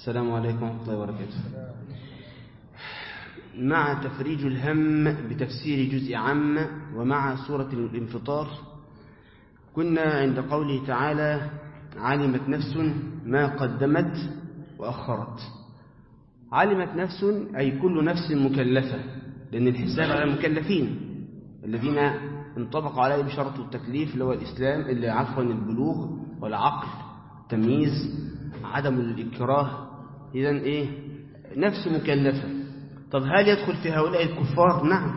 السلام عليكم ورحمة الله وبركاته مع تفريج الهم بتفسير جزء عام ومع سورة الانفطار كنا عند قوله تعالى علمت نفس ما قدمت وأخرت علمت نفس أي كل نفس مكلفة لأن الحساب على المكلفين الذين انطبق عليه بشرط التكليف اللي هو الإسلام اللي عفوا البلوغ والعقل تمييز عدم الإكراه إذا إيه نفس مكلفة طب هل يدخل في هؤلاء الكفار نعم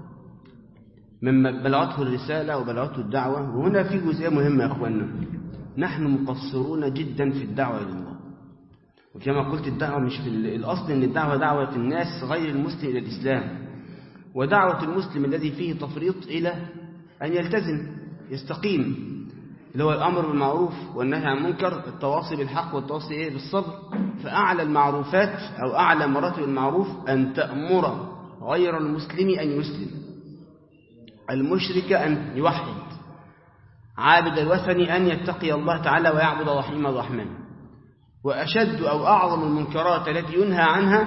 مما بلغته الرسالة وبلغته الدعوة وهنا في جزئية مهمة يا أخواننا نحن مقصرون جدا في الدعوة إلى الله وكما قلت الدعوة مش في الأصل أن الدعوة دعوة الناس غير المسلم إلى الإسلام ودعوة المسلم الذي فيه تفريط إلى أن يلتزم يستقيم اللي هو الأمر بالمعروف والنهي عن المنكر التواصي بالحق والتواصي إيه بالصبر فأعلى المعروفات أو أعلى مراتب المعروف أن تأمر غير المسلم أن يسلم المشرك أن يوحد عابد الوثن أن يتقي الله تعالى ويعبد رحيم الرحمن وأشد أو أعظم المنكرات التي ينهى عنها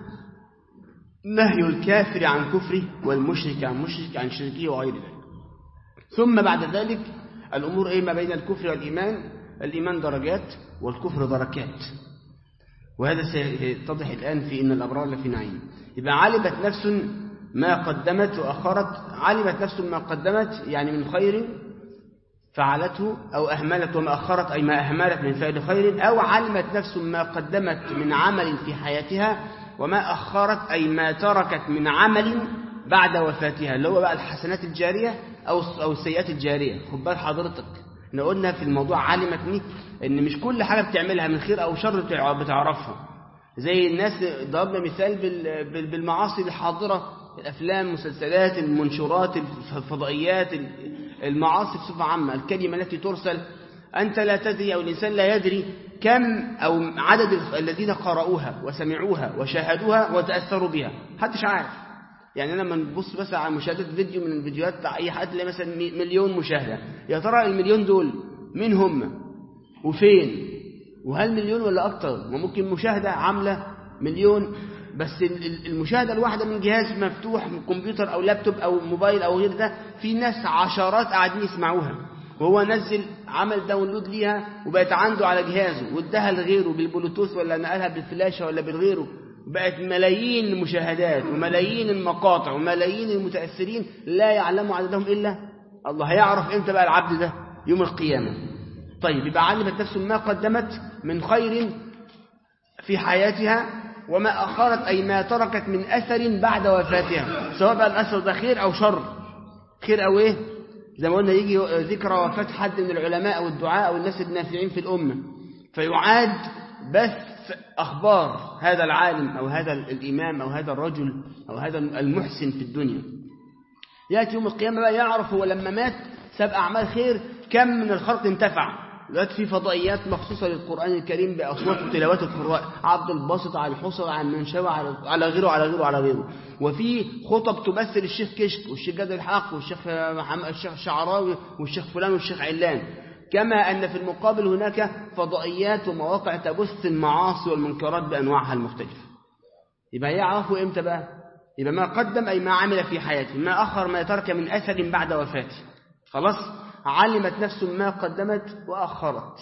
نهي الكافر عن كفره والمشرك عن مشرك عن شركه وغير ذلك ثم بعد ذلك الأمور إيه ما بين الكفر والإيمان الإيمان درجات والكفر دركات وهذا سيتضح الآن في إن الأبرار لفي نعيم يبقى علمت نفس ما قدمت وأخرت علمت نفس ما قدمت يعني من خير فعلته أو أهملت وما أخرت أي ما أهملت من فعل خير أو علمت نفس ما قدمت من عمل في حياتها وما أخرت أي ما تركت من عمل بعد وفاتها اللي هو بقى الحسنات الجارية أو أو السيئات الجارية خد بال حضرتك احنا قلنا في الموضوع علمت مين ان مش كل حاجة بتعملها من خير أو شر بتعرفها زي الناس ضربنا مثال بالمعاصي الحاضرة الأفلام المسلسلات المنشورات الفضائيات المعاصي بصفة عامة الكلمة التي ترسل أنت لا تدري أو الإنسان لا يدري كم أو عدد الذين قرأوها وسمعوها وشاهدوها وتأثروا بها محدش عارف يعني لما نبص بس على مشاهدة فيديو من الفيديوهات بتاع أي حد تلاقي مثلا مليون مشاهدة يا ترى المليون دول مين هم وفين وهل مليون ولا أكتر وممكن مشاهدة عاملة مليون بس المشاهدة الواحدة من جهاز مفتوح من كمبيوتر أو لابتوب أو موبايل أو غير ده في ناس عشرات قاعدين يسمعوها وهو نزل عمل داونلود ليها وبقت عنده على جهازه واداها لغيره بالبلوتوث ولا نقلها بالفلاشة ولا بالغيره بقت ملايين المشاهدات وملايين المقاطع وملايين المتأثرين لا يعلم عددهم إلا الله هيعرف إمتى بقى العبد ده يوم القيامة طيب يبقى علمت نفس ما قدمت من خير في حياتها وما أخرت أي ما تركت من أثر بعد وفاتها سواء بقى الأثر ده خير أو شر خير أو إيه زي ما قلنا يجي ذكرى وفاة حد من العلماء أو الدعاء أو الناس النافعين في الأمة فيعاد بث أخبار هذا العالم أو هذا الإمام أو هذا الرجل أو هذا المحسن في الدنيا يأتي يوم القيامة بقى يعرف هو لما مات ساب أعمال خير كم من الخلق انتفع دلوقتي في فضائيات مخصوصة للقرآن الكريم بأصوات وتلاوات القراء عبد الباسط على الحصر على المنشوى على غيره على غيره على غيره وفي خطب تمثل الشيخ كشك والشيخ جاد الحق والشيخ الشيخ الشعراوي والشيخ فلان والشيخ علان كما أن في المقابل هناك فضائيات ومواقع تبث المعاصي والمنكرات بأنواعها المختلفة يبقى يعرفوا إمتى بقى يبقى ما قدم أي ما عمل في حياته ما أخر ما ترك من أثر بعد وفاته خلاص علمت نفس ما قدمت وأخرت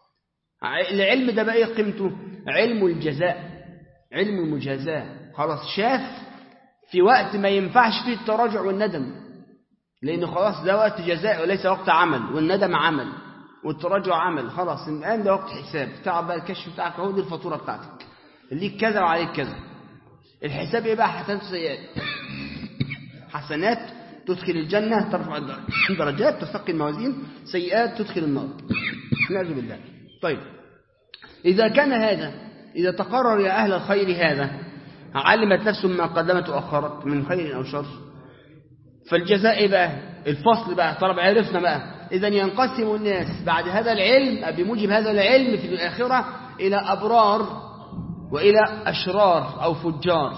العلم ده بقى ايه قيمته علم الجزاء علم المجازاة خلاص شاف في وقت ما ينفعش فيه التراجع والندم لأنه خلاص ده وقت جزاء وليس وقت عمل والندم عمل والتراجع عمل خلاص الآن ده وقت حساب تعب بقى الكشف بتاعك اهو دي الفاتورة بتاعتك ليك كذا وعليك كذا الحساب ايه بقى حسنات وسيئات حسنات تدخل الجنة ترفع الدرجات تثقل الموازين سيئات تدخل النار نعوذ بالله طيب إذا كان هذا إذا تقرر يا أهل الخير هذا علمت نفس ما قدمت وأخرت من خير أو شر فالجزاء إيه بقى الفصل بقى طلب عرفنا بقى إذا ينقسم الناس بعد هذا العلم بموجب هذا العلم في الآخرة إلى أبرار وإلى أشرار أو فجار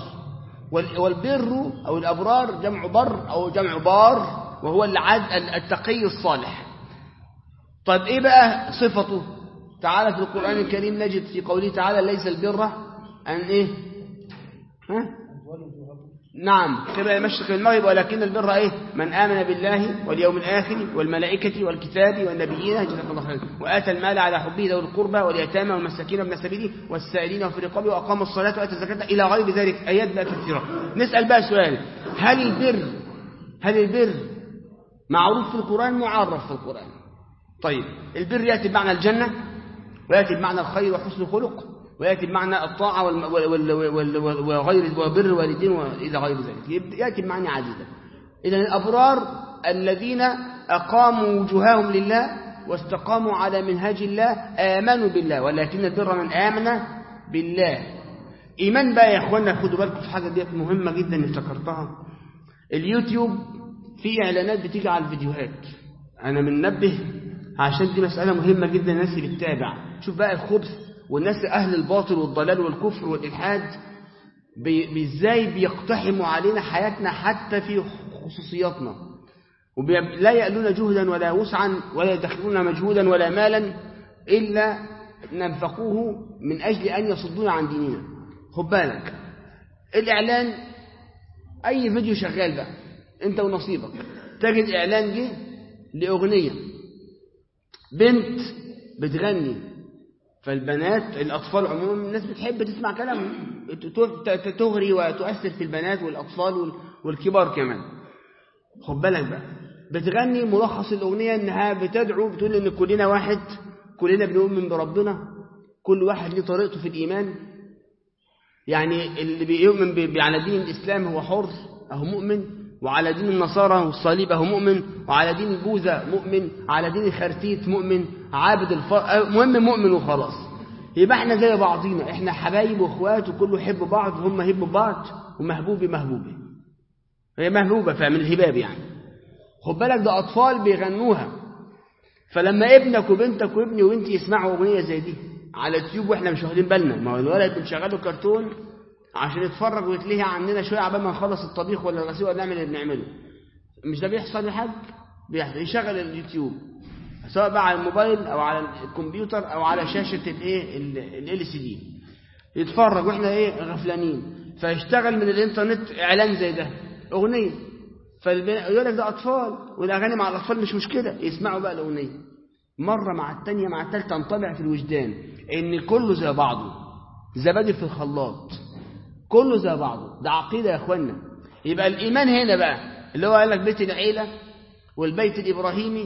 والبر أو الأبرار جمع بر أو جمع بار وهو العد التقي الصالح طيب إيه بقى صفته تعالى في القرآن الكريم نجد في قوله تعالى ليس البر أن إيه ها؟ نعم قبل مشرق المغرب ولكن البر ايه من آمن بالله واليوم الآخر والملائكة والكتاب والنبيين جزاك الله خيرا وآتى المال على حبه ذوي القربى واليتامى والمساكين وابن السبيل والسائلين وفي الرقاب وأقاموا الصلاة وآتوا الزكاة إلى غير ذلك آيات بقى كثيرة نسأل بقى سؤال هل البر هل البر معروف في القرآن معرف في القرآن طيب البر يأتي بمعنى الجنة ويأتي بمعنى الخير وحسن الخلق ويأتي بمعنى الطاعة وغير وبر الوالدين إلى غير ذلك يأتي بمعنى عديدة إذا الأبرار الذين أقاموا وجوههم لله واستقاموا على منهاج الله آمنوا بالله ولكن البر من آمن بالله إيمان بقى يا إخوانا خدوا بالكم في حاجة ديت مهمة جدا افتكرتها اليوتيوب فيه إعلانات بتيجي على الفيديوهات أنا منبه عشان دي مسألة مهمة جدا الناس اللي بتتابع شوف بقى الخبث والناس أهل الباطل والضلال والكفر والإلحاد بي ازاي بيقتحموا علينا حياتنا حتى في خصوصياتنا ولا يألون جهدا ولا وسعا ولا يدخلون مجهودا ولا مالا إلا ننفقوه من أجل أن يصدونا عن ديننا خد بالك الإعلان أي فيديو شغال بقى أنت ونصيبك تجد إعلان جه لأغنية بنت بتغني فالبنات الأطفال عموما الناس بتحب تسمع كلام تغري وتؤثر في البنات والأطفال والكبار كمان خد بالك بقى بتغني ملخص الأغنية إنها بتدعو بتقول إن كلنا واحد كلنا بنؤمن بربنا كل واحد له طريقته في الإيمان يعني اللي بيؤمن على دين الإسلام هو حر أهو مؤمن وعلى دين النصارى والصليب أهو مؤمن وعلى دين البوذا مؤمن على دين الخرتيت مؤمن عابد الف... مهم مؤمن وخلاص يبقى احنا زي بعضينا احنا حبايب واخوات وكله يحب بعض وهم يحبوا بعض ومهبوبي مهبوبي هي مهبوبة فمن الهباب يعني خد بالك ده أطفال بيغنوها فلما ابنك وبنتك وابني وانت يسمعوا أغنية زي دي على اليوتيوب واحنا مش واخدين بالنا ما هو الولد بنشغله كرتون عشان يتفرج ويتلهي عننا شوية عبال ما نخلص الطبيخ ولا الغسيل ولا نعمل اللي بنعمله مش ده بيحصل يا حاج بيحصل يشغل اليوتيوب سواء بقى على الموبايل او على الكمبيوتر او على شاشة الايه ال سي دي يتفرج واحنا ايه غفلانين فيشتغل من الانترنت اعلان زي ده اغنية فيقول لك ده اطفال والاغاني مع الاطفال مش مشكلة يسمعوا بقى الاغنية مرة مع الثانية مع الثالثة تنطبع في الوجدان ان كله زي بعضه زبادي في الخلاط كله زي بعضه ده عقيدة يا اخوانا يبقى الايمان هنا بقى اللي هو قال لك بيت العيلة والبيت الابراهيمي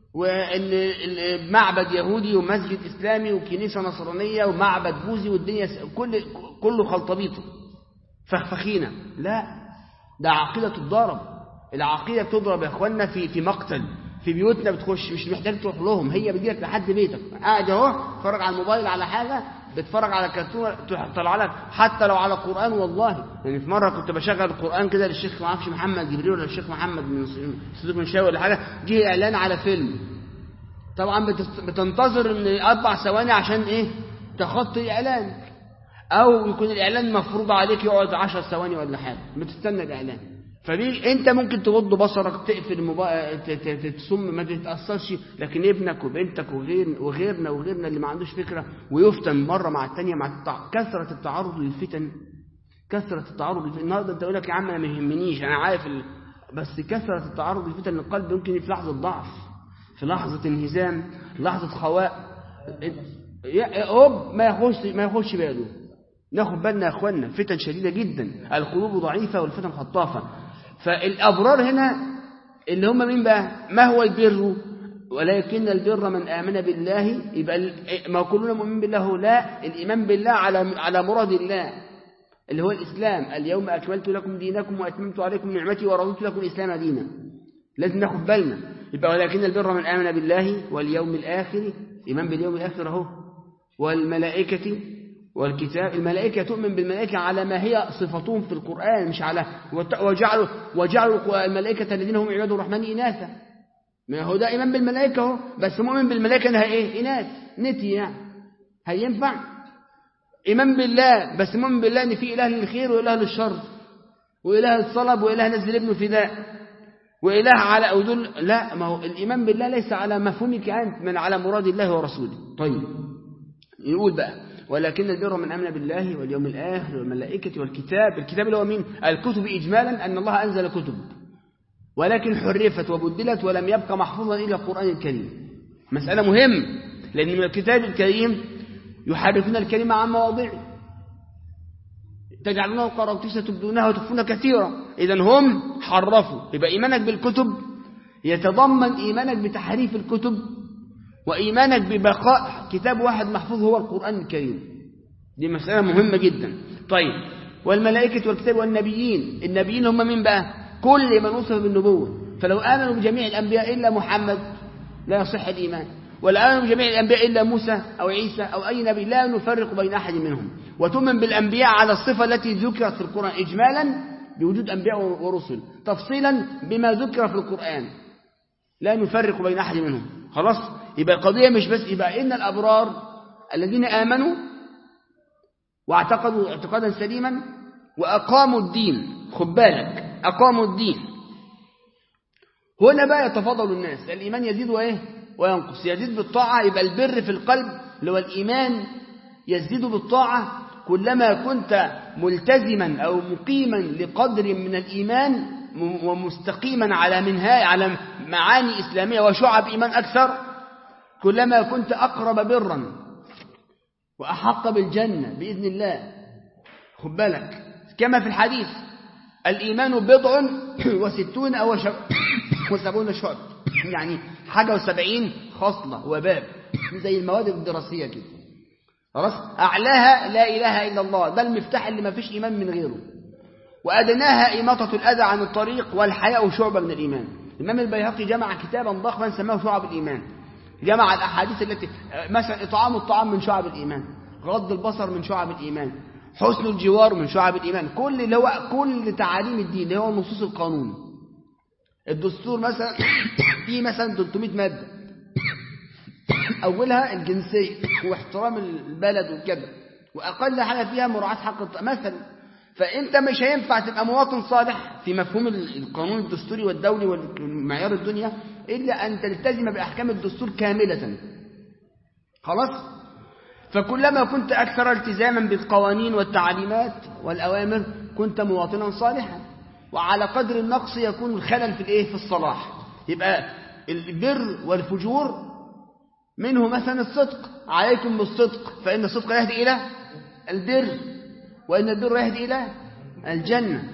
وان معبد يهودي ومسجد اسلامي وكنيسه نصرانيه ومعبد بوذي والدنيا كل كله خلطبيطه فخفخينه لا ده عقيده تتضرب العقيده بتضرب يا اخوانا في في مقتل في بيوتنا بتخش مش محتاج تروح لهم هي بتجيلك لحد بيتك قاعد اهو اتفرج على الموبايل على حاجه بتتفرج على كرتون طلع لك حتى لو على القران والله يعني في مره كنت بشغل القران كده للشيخ ما اعرفش محمد جبريل ولا الشيخ محمد من صديق بن شاوي ولا حاجه جه اعلان على فيلم طبعا بتنتظر ان اربع ثواني عشان ايه تخطي الاعلان او يكون الاعلان مفروض عليك يقعد 10 ثواني ولا حاجه بتستنى الاعلان فبي انت ممكن تغض بصرك تقفل الموبايل تصم ما تتاثرش لكن ابنك وبنتك وغير وغيرنا وغيرنا اللي ما عندوش فكره ويفتن مره مع الثانيه مع التع... كثره التعرض للفتن كثره التعرض للفتن النهارده انت تقول لك يا عم انا ما يهمنيش انا عارف ال... بس كثره التعرض للفتن للقلب يمكن في لحظه ضعف في لحظه انهزام لحظه خواء أوب ما يخش ما يخش باله ناخد بالنا يا اخوانا فتن شديده جدا القلوب ضعيفه والفتن خطافه فالأبرار هنا اللي هم مين بقى ما هو البر ولكن البر من آمن بالله يبقى ما كلنا مؤمن بالله لا الإيمان بالله على على مراد الله اللي هو الإسلام اليوم أكملت لكم دينكم وأتممت عليكم نعمتي ورضيت لكم الإسلام دينا لازم ناخد بالنا يبقى ولكن البر من آمن بالله واليوم الآخر إيمان باليوم الآخر أهو والملائكة والكتاب الملائكة تؤمن بالملائكة على ما هي صفتهم في القرآن مش على وجعلوا وجعلوا الملائكة الذين هم عباد الرحمن إناثا ما هو ده إيمان بالملائكة اهو بس مؤمن بالملائكة إنها إيه إناث نتي يعني هينفع إيمان بالله بس مؤمن بالله إن في إله للخير وإله للشر وإله الصلب وإله نزل ابنه فداء وإله على أدل لا ما هو الإيمان بالله ليس على مفهومك أنت من على مراد الله ورسوله طيب يقول بقى ولكن البر من امن بالله واليوم الاخر والملائكه والكتاب الكتاب اللي هو مين الكتب اجمالا ان الله انزل كتب ولكن حرفت وبدلت ولم يبقى محفوظا الا القران الكريم مساله مهمه لان من الكتاب الكريم يحرفون الكلمه عن مواضعه تجعلونه قراطيس تبدونها وتخفون كثيرا اذا هم حرفوا يبقى ايمانك بالكتب يتضمن ايمانك بتحريف الكتب وإيمانك ببقاء كتاب واحد محفوظ هو القرآن الكريم دي مسألة مهمة جدا طيب والملائكة والكتاب والنبيين النبيين هم مين بقى كل من وصف بالنبوة فلو آمنوا بجميع الأنبياء إلا محمد لا يصح الإيمان ولا آمنوا بجميع الأنبياء إلا موسى أو عيسى أو أي نبي لا نفرق بين أحد منهم وتؤمن بالأنبياء على الصفة التي ذكرت في القرآن إجمالا بوجود أنبياء ورسل تفصيلا بما ذكر في القرآن لا نفرق بين أحد منهم خلاص يبقى القضية مش بس يبقى إن الأبرار الذين آمنوا واعتقدوا اعتقادا سليما وأقاموا الدين خد بالك أقاموا الدين هنا بقى يتفاضل الناس الإيمان يزيد وإيه وينقص يزيد بالطاعة يبقى البر في القلب اللي هو الإيمان يزيد بالطاعة كلما كنت ملتزما أو مقيما لقدر من الإيمان ومستقيما على منها على معاني إسلامية وشعب إيمان أكثر كلما كنت أقرب برا وأحق بالجنة بإذن الله خد بالك كما في الحديث الإيمان بضع وستون أو شب وسبعون شعب يعني حاجة وسبعين خصلة وباب زي المواد الدراسية كده خلاص أعلاها لا إله إلا الله ده المفتاح اللي ما فيش إيمان من غيره وأدناها إماطة الأذى عن الطريق والحياء شعبة من الإيمان الإمام البيهقي جمع كتابا ضخما سماه شعب الإيمان جمع الأحاديث التي مثلا إطعام الطعام من شعب الإيمان غض البصر من شعب الإيمان حسن الجوار من شعب الإيمان كل اللي هو كل تعاليم الدين اللي هو نصوص القانون الدستور مثلا فيه مثلا 300 مادة أولها الجنسية واحترام البلد وكذا وأقل حاجة فيها مراعاة حق مثلا فأنت مش هينفع تبقى مواطن صالح في مفهوم القانون الدستوري والدولي والمعيار الدنيا إلا أن تلتزم بأحكام الدستور كاملة خلاص فكلما كنت أكثر التزاما بالقوانين والتعليمات والأوامر كنت مواطنا صالحا وعلى قدر النقص يكون الخلل في الإيه في الصلاح يبقى البر والفجور منه مثلا الصدق عليكم بالصدق فإن الصدق يهدي إلى البر وإن البر يهدي إلى الجنة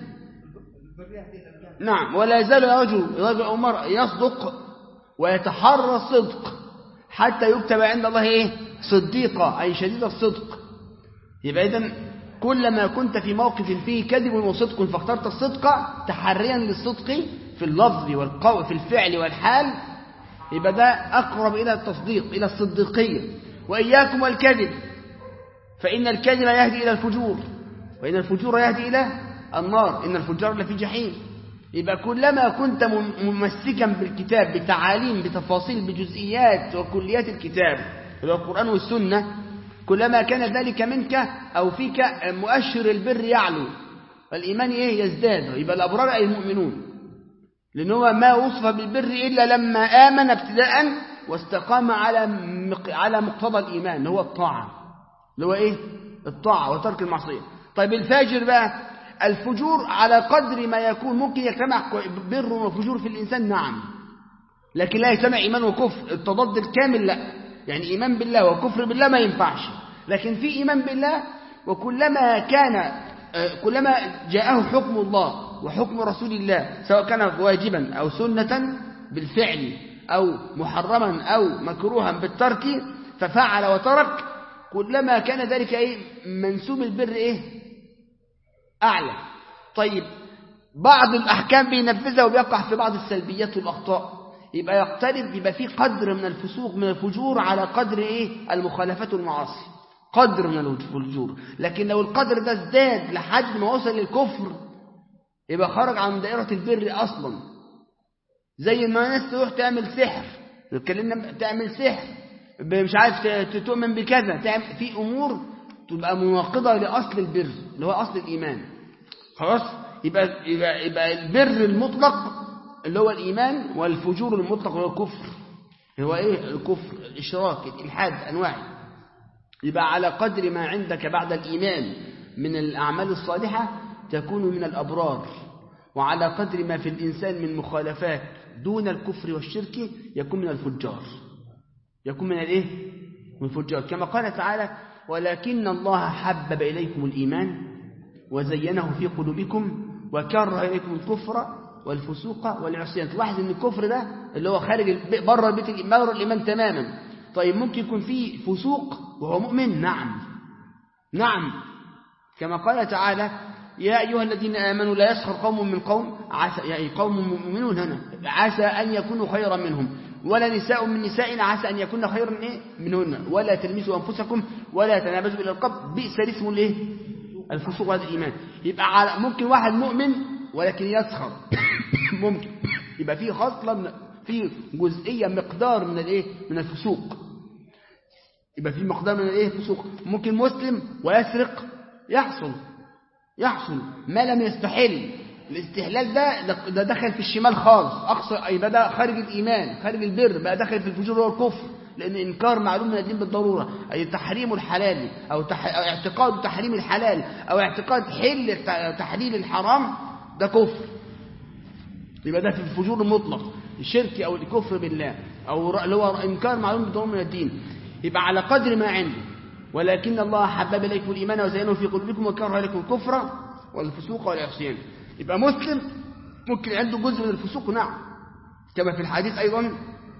نعم ولا يزال رجل رجل أو مرأة يصدق ويتحرى الصدق حتى يكتب عند الله إيه صديقة أي شديد الصدق يبقى إذن كلما كنت في موقف فيه كذب وصدق فاخترت الصدق تحريا للصدق في اللفظ والقول في الفعل والحال يبقى ده أقرب إلى التصديق إلى الصديقية وإياكم والكذب فإن الكذب يهدي إلى الفجور وإن الفجور يهدي إلى النار إن الفجار لفي جحيم يبقى كلما كنت ممسكا بالكتاب بتعاليم بتفاصيل بجزئيات وكليات الكتاب اللي هو القرآن والسنة كلما كان ذلك منك أو فيك مؤشر البر يعلو والإيمان إيه يزداد يبقى الأبرار أي المؤمنون لأن هو ما وصف بالبر إلا لما آمن ابتداء واستقام على على مقتضى الإيمان هو الطاعة اللي هو إيه الطاعة وترك المعصية طيب الفاجر بقى الفجور على قدر ما يكون ممكن يجتمع بر وفجور في الإنسان نعم لكن لا يجتمع إيمان وكفر التضاد الكامل لا يعني إيمان بالله وكفر بالله ما ينفعش لكن في إيمان بالله وكلما كان كلما جاءه حكم الله وحكم رسول الله سواء كان واجبا أو سنة بالفعل أو محرما أو مكروها بالترك ففعل وترك كلما كان ذلك إيه منسوب البر إيه أعلى طيب بعض الأحكام بينفذها وبيقع في بعض السلبيات والأخطاء يبقى يقترب يبقى في قدر من الفسوق من الفجور على قدر إيه المخالفات والمعاصي قدر من الفجور لكن لو القدر ده ازداد لحد ما وصل للكفر يبقى خرج عن دائرة البر أصلا زي ما الناس تروح تعمل سحر اتكلمنا تعمل سحر مش عارف تؤمن بكذا تعمل في أمور تبقى مناقضة لأصل البر اللي هو أصل الإيمان خلاص يبقى, يبقى, يبقى البر المطلق اللي هو الإيمان والفجور المطلق اللي هو الكفر هو إيه الكفر الإشراك الإلحاد أنواعه يبقى على قدر ما عندك بعد الإيمان من الأعمال الصالحة تكون من الأبرار وعلى قدر ما في الإنسان من مخالفات دون الكفر والشرك يكون من الفجار يكون من الإيه؟ من الفجار كما قال تعالى ولكن الله حبب إليكم الإيمان وزينه في قلوبكم وكره إليكم الكفر والفسوق والعصيان تلاحظ ان الكفر ده اللي هو خارج بره البيت بره الايمان تماما طيب ممكن يكون فيه فسوق وهو مؤمن نعم نعم كما قال تعالى يا أيها الذين آمنوا لا يسخر قوم من قوم عسى يعني قوم مؤمنون هنا عسى أن يكونوا خيرا منهم ولا نساء من نساء عسى أن يكون خيرا إيه منهن ولا تلمسوا أنفسكم ولا تنابزوا إلى القب بئس الاسم الايه الفسوق وهذا الإيمان يبقى على ممكن واحد مؤمن ولكن يسخر ممكن يبقى فيه خصلة من في جزئية مقدار من الايه من الفسوق يبقى في مقدار من الايه الفسوق ممكن مسلم ويسرق يحصل يحصل ما لم يستحل الاستحلال ده ده دخل في الشمال خالص اقصى يبقى ده خارج الايمان خارج البر بقى دخل في الفجور والكفر لان انكار معلوم من الدين بالضروره اي تحريم الحلال او, تح... أو اعتقاد تحريم الحلال او اعتقاد حل تحليل الحرام ده كفر يبقى ده في الفجور المطلق الشرك او الكفر بالله او اللي هو انكار معلوم بالضروره من الدين يبقى على قدر ما عنده ولكن الله حبب إليكم الإيمان وزينه في قلوبكم وكره إليكم الكفر والفسوق والعصيان يبقى مسلم ممكن عنده جزء من الفسوق نعم كما في الحديث أيضا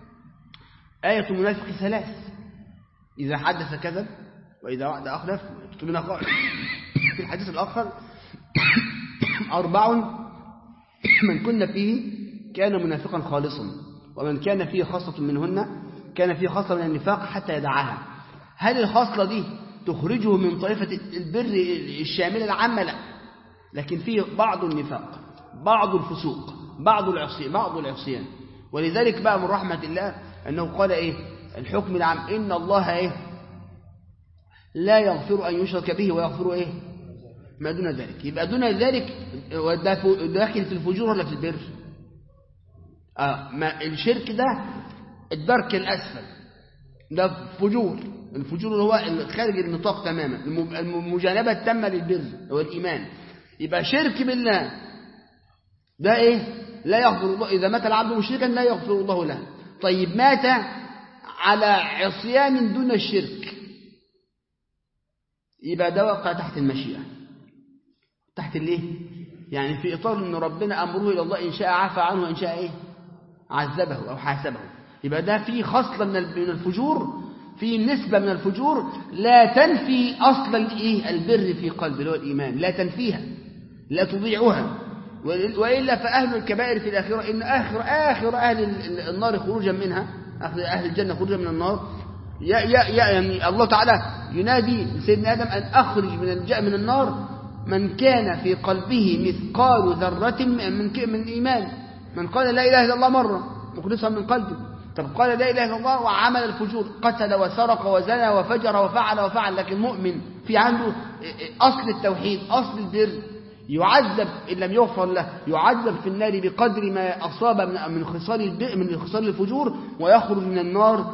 آية المنافق ثلاث إذا حدث كذب وإذا وعد أخلف من في الحديث الآخر أربع من كنا فيه كان منافقا خالصا ومن كان فيه خاصة منهن كان فيه خاصة من النفاق حتى يدعها هل الخصلة دي تخرجه من طائفة البر الشاملة العامة لا لكن فيه بعض النفاق بعض الفسوق بعض العصيان بعض العصيان ولذلك بقى من رحمة الله أنه قال إيه الحكم العام إن الله إيه لا يغفر أن يشرك به ويغفر إيه ما دون ذلك يبقى دون ذلك داخل في الفجور ولا في البر آه ما الشرك ده الدرك الأسفل ده فجور الفجور اللي هو خارج النطاق تماما المجانبة التامة للبر والإيمان يبقى شرك بالله ده إيه لا يغفر الله إذا مات العبد مشركا لا يغفر الله له طيب مات على عصيان دون الشرك يبقى ده وقع تحت المشيئة تحت الايه يعني في إطار أن ربنا أمره إلى الله إن شاء عفى عنه وإن شاء إيه عذبه أو حاسبه يبقى ده في خصلة من الفجور في نسبة من الفجور لا تنفي أصل الإيه البر في قلب اللي هو الإيمان لا تنفيها لا تضيعها وإلا فأهل الكبائر في الآخرة إن آخر آخر أهل النار خروجا منها آخر أهل الجنة خروجا من النار يا يا يا يعني الله تعالى ينادي سيدنا آدم أن أخرج من الجاء من النار من كان في قلبه مثقال ذرة من من إيمان من قال لا إله إلا الله مرة مخلصا من قلبه طب قال لا إله إلا الله وعمل الفجور قتل وسرق وزنى وفجر وفعل وفعل لكن مؤمن في عنده أصل التوحيد أصل البر يعذب إن لم يغفر له يعذب في النار بقدر ما أصاب من خصال البر من خصال الفجور ويخرج من النار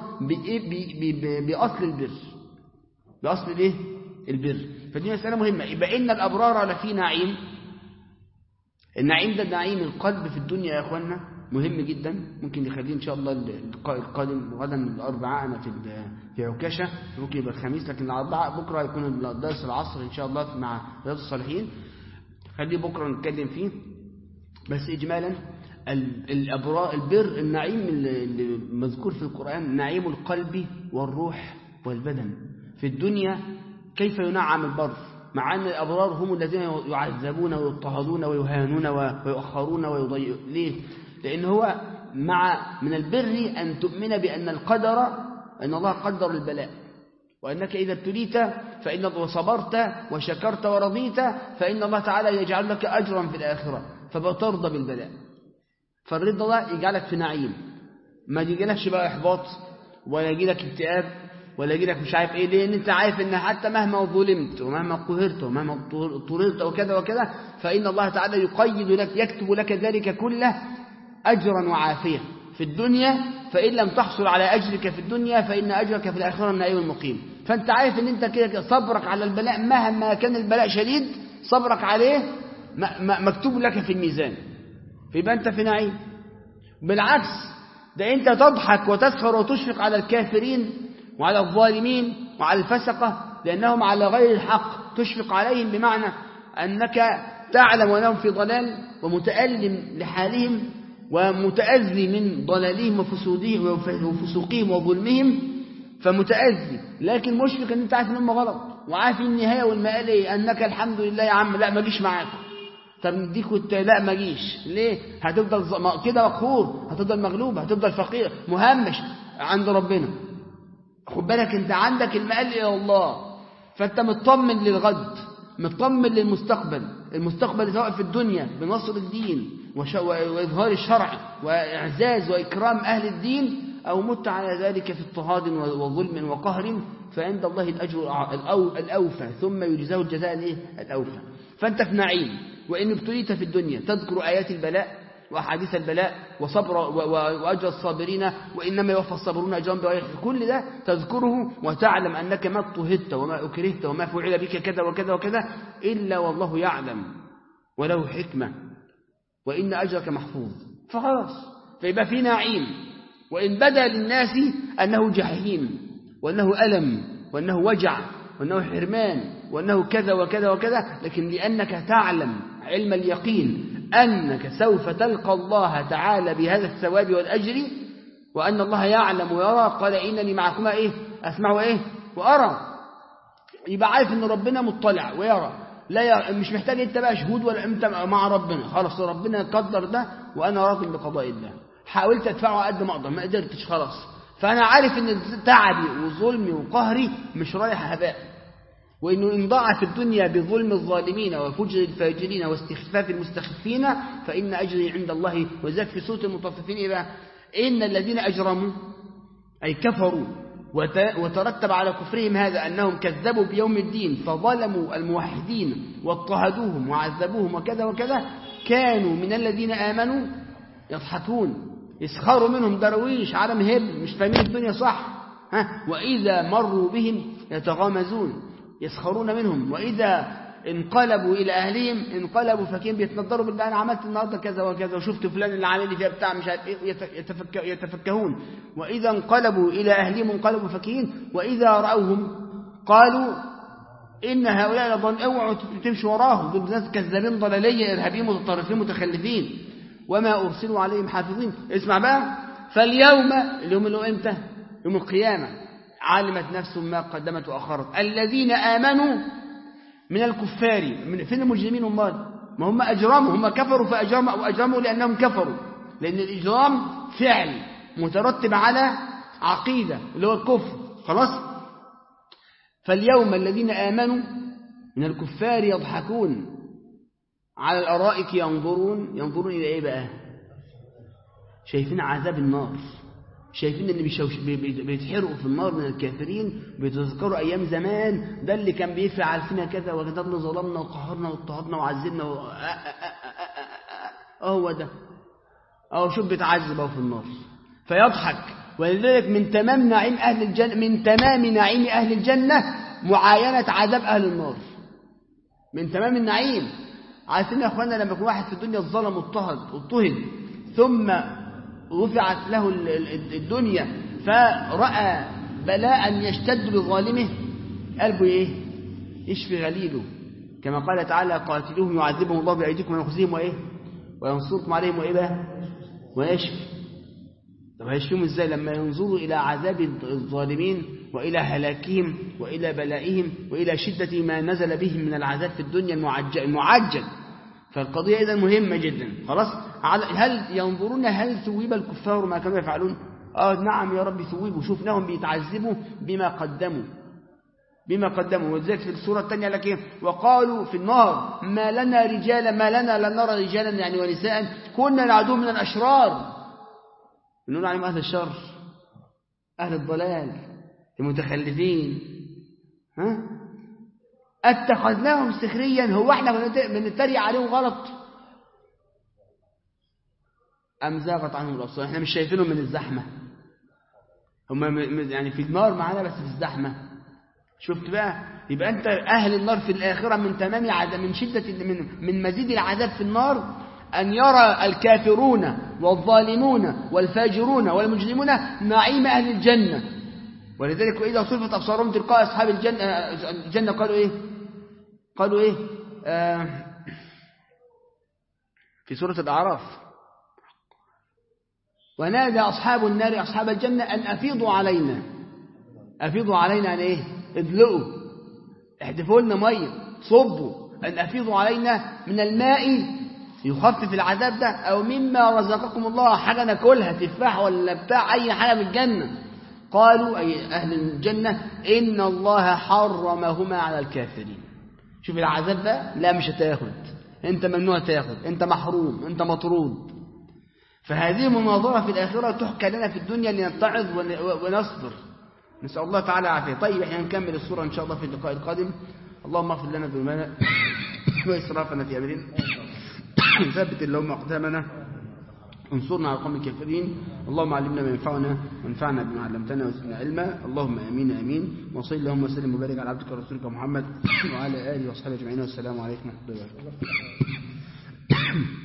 بأصل البر بأصل الايه البر فدي مسألة مهمة يبقى إن الأبرار لفي نعيم النعيم ده نعيم القلب في الدنيا يا أخوانا مهم جدا ممكن نخليه ان شاء الله اللقاء القادم غدا الاربعاء انا في في عكاشه ممكن يبقى الخميس لكن الاربعاء بكره هيكون درس العصر ان شاء الله مع رياض الصالحين خليه بكره نتكلم فيه بس اجمالا الابرار البر النعيم اللي مذكور في القران نعيم القلب والروح والبدن في الدنيا كيف ينعم البر مع أن الأبرار هم الذين يعذبون ويضطهدون ويهانون ويؤخرون ويضيعون ليه؟ لأن هو مع من البر أن تؤمن بأن القدر أن الله قدر البلاء وأنك إذا ابتليت فإن وصبرت وشكرت ورضيت فإن الله تعالى يجعل لك أجرا في الآخرة فبترضى بالبلاء فالرضا ده يجعلك في نعيم ما يجيلكش بقى إحباط ولا يجيلك اكتئاب ولا يجيلك مش عارف ايه لان انت عارف ان حتى مهما ظلمت ومهما قهرت ومهما اضطررت وكذا وكذا فان الله تعالى يقيد لك يكتب لك ذلك كله أجرا وعافية في الدنيا فإن لم تحصل على أجرك في الدنيا فإن أجرك في الآخرة النعيم المقيم فانت عارف ان انت كده صبرك على البلاء مهما كان البلاء شديد صبرك عليه مكتوب لك في الميزان فيبقى انت في نعيم بالعكس ده انت تضحك وتسخر وتشفق على الكافرين وعلى الظالمين وعلى الفسقة لأنهم على غير الحق تشفق عليهم بمعنى أنك تعلم أنهم في ضلال ومتألم لحالهم ومتأذي من ضلالهم وفسوقهم وظلمهم فمتأذي لكن مشفق ان انت عارف انهم غلط وعارف النهاية والمآل ايه انك الحمد لله يا عم لا ما جيش معاكم طب نديك وت... لا ما جيش ليه هتفضل كده مقهور هتفضل مغلوب هتفضل فقير مهمش عند ربنا خد بالك انت عندك المآل الى الله فانت مطمن للغد مطمن للمستقبل المستقبل سواء في الدنيا بنصر الدين وإظهار الشرع وإعزاز وإكرام أهل الدين أو مت على ذلك في اضطهاد وظلم وقهر فعند الله الأجر الأوفى ثم يجزاه الجزاء الأوفى فأنت في نعيم وإن ابتليت في الدنيا تذكر آيات البلاء وأحاديث البلاء وصبر وأجر الصابرين وإنما يوفى الصابرون أجرهم بغير كل ده تذكره وتعلم أنك ما اضطهدت وما أكرهت وما فعل بك كذا وكذا وكذا إلا والله يعلم وله حكمة وإن أجرك محفوظ فخلاص فيبقى في نعيم وإن بدا للناس أنه جحيم وأنه ألم وأنه وجع وأنه حرمان وأنه كذا وكذا وكذا لكن لأنك تعلم علم اليقين أنك سوف تلقى الله تعالى بهذا الثواب والأجر وأن الله يعلم ويرى قال إنني معكما إيه أسمع وإيه وأرى يبقى عارف أن ربنا مطلع ويرى لا ي... مش محتاج انت بقى شهود ولا انت مع ربنا خلاص ربنا قدر ده وانا راضي بقضاء الله حاولت ادفعه قد ما اقدر ما قدرتش خلاص فانا عارف ان تعبي وظلمي وقهري مش رايح هباء وانه ان ضاع في الدنيا بظلم الظالمين وفجر الفاجرين واستخفاف المستخفين فان اجري عند الله وذلك في سوره المطففين إيه بقى ان الذين اجرموا اي كفروا وترتب على كفرهم هذا أنهم كذبوا بيوم الدين فظلموا الموحدين واضطهدوهم وعذبوهم وكذا وكذا كانوا من الذين آمنوا يضحكون يسخروا منهم درويش عالم هب مش فاهمين الدنيا صح ها وإذا مروا بهم يتغامزون يسخرون منهم وإذا انقلبوا إلى أهلهم انقلبوا فكين بيتنظروا بالله أنا عملت النهاردة كذا وكذا وشفت فلان اللي عامل لي فيها بتاع مش عارف إيه يتفك يتفكهون وإذا انقلبوا إلى أهلهم انقلبوا فكين وإذا رأوهم قالوا إن هؤلاء لضل اوعوا تمشوا وراهم دول ناس كذابين ضلالية إرهابيين متطرفين متخلفين وما أرسلوا عليهم حافظين اسمع بقى فاليوم اليوم اللي هو إمتى يوم القيامة علمت نفس ما قدمت وأخرت الذين آمنوا من الكفار من فين المجرمين امال ما هم اجرموا هم كفروا فاجرموا او اجرموا لانهم كفروا لان الاجرام فعل مترتب على عقيده اللي هو الكفر خلاص فاليوم الذين امنوا من الكفار يضحكون على الارائك ينظرون ينظرون الى ايه بقى شايفين عذاب النار شايفين اللي بيشوش بيتحرقوا في النار من الكافرين بيتذكروا ايام زمان ده اللي كان بيفعل فينا كذا وده اللي ظلمنا وقهرنا واضطهدنا وعذبنا و... هو ده اهو شوف بيتعذب اهو في النار فيضحك ولذلك من تمام نعيم اهل الجنه من تمام نعيم اهل الجنه معاينه عذاب اهل النار من تمام النعيم عارفين يا اخوانا لما يكون واحد في الدنيا ظلم واضطهد واضطهد ثم رفعت له الدنيا فرأى بلاء يشتد بظالمه قلبه ايه يشفي غليله كما قال تعالى قاتلوهم يعذبهم الله بأيديكم ويخزيهم وايه وينصركم عليهم وايه بقى ويشفي طب هيشفيهم ازاي لما ينظروا إلى عذاب الظالمين وإلى هلاكهم وإلى بلائهم وإلى شدة ما نزل بهم من العذاب في الدنيا المعجل فالقضية إذا مهمة جدا خلاص هل ينظرون هل ثوب الكفار ما كانوا يفعلون آه نعم يا رب ثوبوا شفناهم بيتعذبوا بما قدموا بما قدموا ولذلك في السورة الثانية لك إيه؟ وقالوا في النار ما لنا رجالا ما لنا لا نرى رجالا يعني ونساء كنا نعدو من الأشرار نقول عليهم أهل الشر أهل الضلال المتخلفين ها اتخذناهم سخريا هو احنا بنتريق عليهم غلط أم زاغت عنهم الأبصار احنا مش شايفينهم من الزحمة هم يعني في النار معانا بس في الزحمة شفت بقى يبقى أنت أهل النار في الآخرة من تمام عذاب من شدة من, من مزيد العذاب في النار أن يرى الكافرون والظالمون والفاجرون والمجرمون نعيم أهل الجنة ولذلك وإذا صرفت أبصارهم تلقاء أصحاب الجنة, الجنة قالوا إيه قالوا إيه آه في سورة الأعراف ونادى أصحاب النار أصحاب الجنة أن أفيضوا علينا أفيضوا علينا أن إيه ادلقوا احدفوا لنا مية صبوا أن أفيضوا علينا من الماء يخفف العذاب ده أو مما رزقكم الله حاجة ناكلها تفاح ولا بتاع أي حاجة من الجنة قالوا أي أهل الجنة إن الله حرمهما على الكافرين شوف العذاب ده لا مش هتاخد أنت ممنوع تاخد أنت محروم أنت مطرود فهذه المناظرة في الآخرة تحكى لنا في الدنيا لنتعظ ونصبر نسأل الله تعالى عافية طيب احنا نكمل الصورة إن شاء الله في اللقاء القادم اللهم اغفر لنا ذنوبنا وإسرافنا في أمرنا ثبت اللهم أقدامنا انصرنا على القوم الكافرين اللهم علمنا ما ينفعنا وانفعنا بما علمتنا وزدنا علما اللهم امين امين وصل اللهم وسلم وبارك على عبدك ورسولك محمد وعلى اله واصحابه اجمعين والسلام عليكم ورحمه الله وبركاته